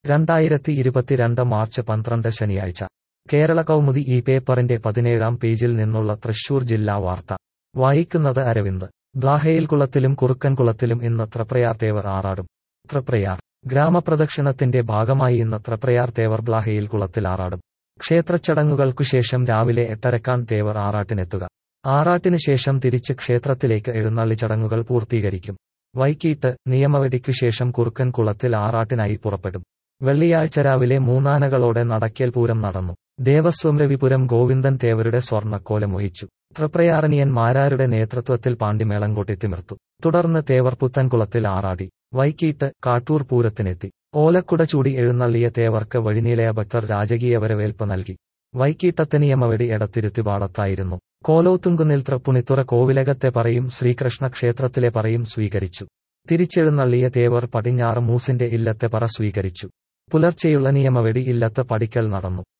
രണ്ടായിരത്തി ഇരുപത്തിരണ്ട് മാർച്ച് പന്ത്രണ്ട് ശനിയാഴ്ച കേരള കൗമുദി ഈ പേപ്പറിന്റെ പതിനേഴാം പേജിൽ നിന്നുള്ള തൃശൂർ ജില്ലാ വാർത്ത വായിക്കുന്നത് അരവിന്ദ് ബ്ലാഹയിൽകുളത്തിലും കുറുക്കൻകുളത്തിലും ഇന്ന് ത്രപ്രയാർ തേവർ ആറാടും ത്രപ്രയാർ ഗ്രാമപ്രദക്ഷിണത്തിന്റെ ഭാഗമായി ഇന്ന് ത്രപ്രയാർ തേവർ ബ്ലാഹയിൽ കുളത്തിൽ ആറാടും ക്ഷേത്രച്ചടങ്ങുകൾക്കുശേഷം രാവിലെ എട്ടരക്കാണ് തേവർ ആറാട്ടിനെത്തുക ആറാട്ടിനു ശേഷം തിരിച്ച് ക്ഷേത്രത്തിലേക്ക് എഴുന്നള്ളി ചടങ്ങുകൾ പൂർത്തീകരിക്കും വൈകീട്ട് നിയമവെടിക്കുശേഷം കുറുക്കൻ കുളത്തിൽ ആറാട്ടിനായി പുറപ്പെടും വെള്ളിയാഴ്ച രാവിലെ മൂന്നാനകളോടെ നടക്കേൽ പൂരം നടന്നു ദേവസ്വം രവിപുരം ഗോവിന്ദൻ തേവരുടെ സ്വർണ്ണക്കോലം ഒഴിച്ചു ത്രിപ്രയാറനിയൻ മാരാരുടെ നേതൃത്വത്തിൽ പാണ്ടിമേളം കൊട്ടിത്തിമിർത്തു തുടർന്ന് തേവർ പുത്തൻകുളത്തിൽ ആറാടി വൈകീട്ട് കാട്ടൂർ പൂരത്തിനെത്തി ഓലക്കുട ചൂടി എഴുന്നള്ളിയ തേവർക്ക് വഴിനീളയ ഭക്തർ രാജകീയ വരവേൽപ്പ് നൽകി വൈകീട്ടത്തെ നിയമവെടി എടത്തിരുത്തിപാടത്തായിരുന്നു കോലോത്തുങ്കുന്നിൽ തൃപ്പുണിത്തുറ കോവിലകത്തെ പറയും ശ്രീകൃഷ്ണ ക്ഷേത്രത്തിലെ പറയും സ്വീകരിച്ചു തിരിച്ചെഴുന്നള്ളിയ തേവർ പടിഞ്ഞാറ് മൂസിന്റെ ഇല്ലത്തെ പറ സ്വീകരിച്ചു പുലർച്ചെയുള്ള നിയമവെടി ഇല്ലത്ത് പടിക്കൽ നടന്നു